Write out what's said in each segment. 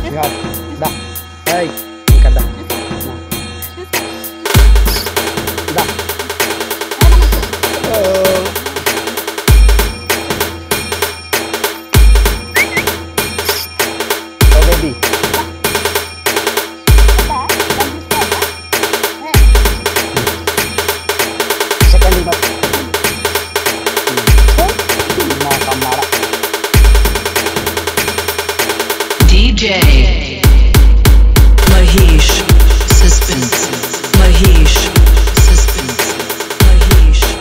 ఇక దా ఏయ్ ఇక్కడ దా దా ఓ. ఓ బేబీ సెకండ్ ఇవ్వ మా కమ్మార DJ Mahesh Suspense Mahesh Suspense Mahesh Suspense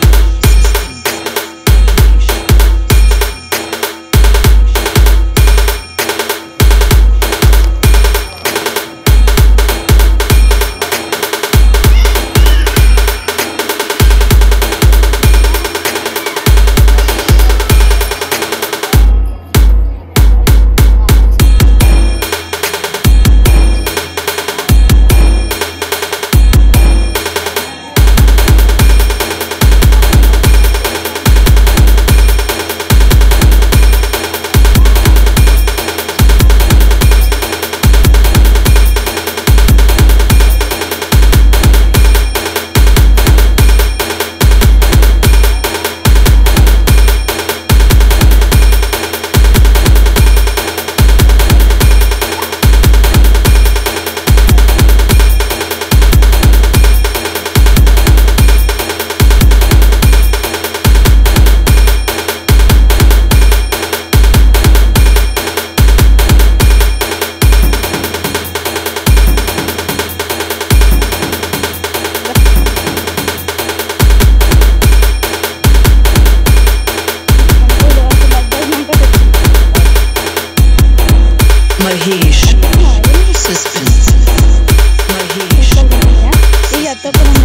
Mahesh Suspense Mahesh ఈ అత్తపురం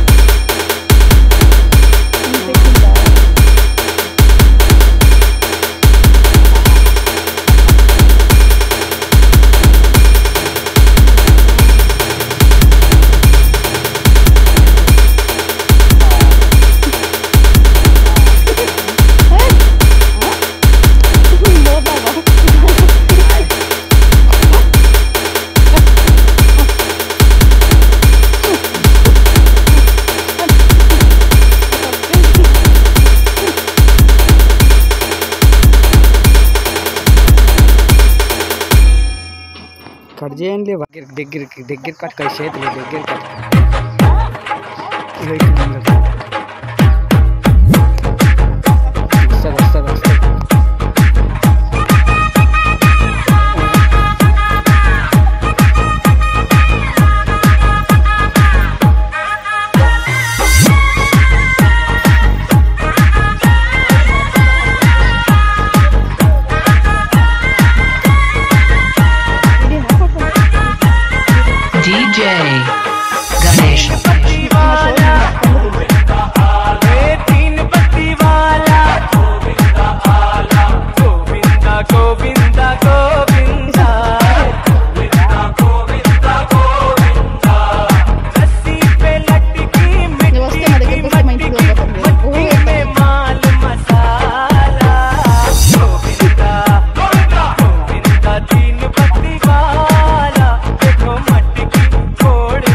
కట్ చేయండి దగ్గరికి దగ్గరికి దగ్గర కట్ చేతులు దగ్గర కట్ ఇగో ఇక్కడ ఉంది. వస్తుంది వస్తుంది వస్తుంది DJ Ganesh నువ్వు వస్తే నా దగ్గరికి వస్తే మా ఇంటికి వెళ్ళిపోతాను. ఓహో, तीन पत्ती वाला देखो मट्टी की फोड़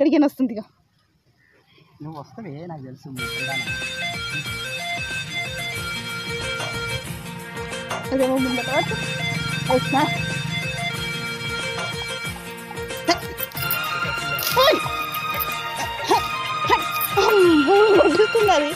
ఎక్కడికైనా వస్తుంది ఇక నువ్వు వస్తావే నాకు తెలుసు నువ్వు చూడాలి. అదేమో ముందట పట్టు. వచ్చినా ఓయ్! అమ్మో, వదులుతున్నది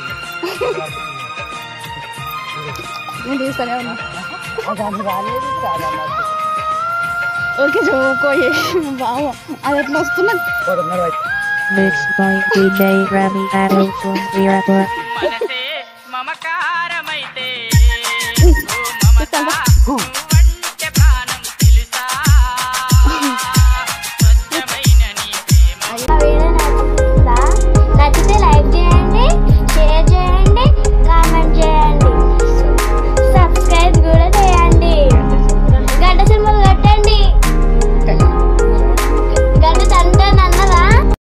నేను తీస్తానే ఉన్నా అది రాలేదు రాదన్న. ఓకే చదువుకోయే బావ అది ఎట్లా వస్తున్నది వాడు ఉన్నాడు వాడు. Mixed by DJ Remy Addo from Virapur. మనసే మమకారమైతే ఓ మమత చెప్తాను హూ.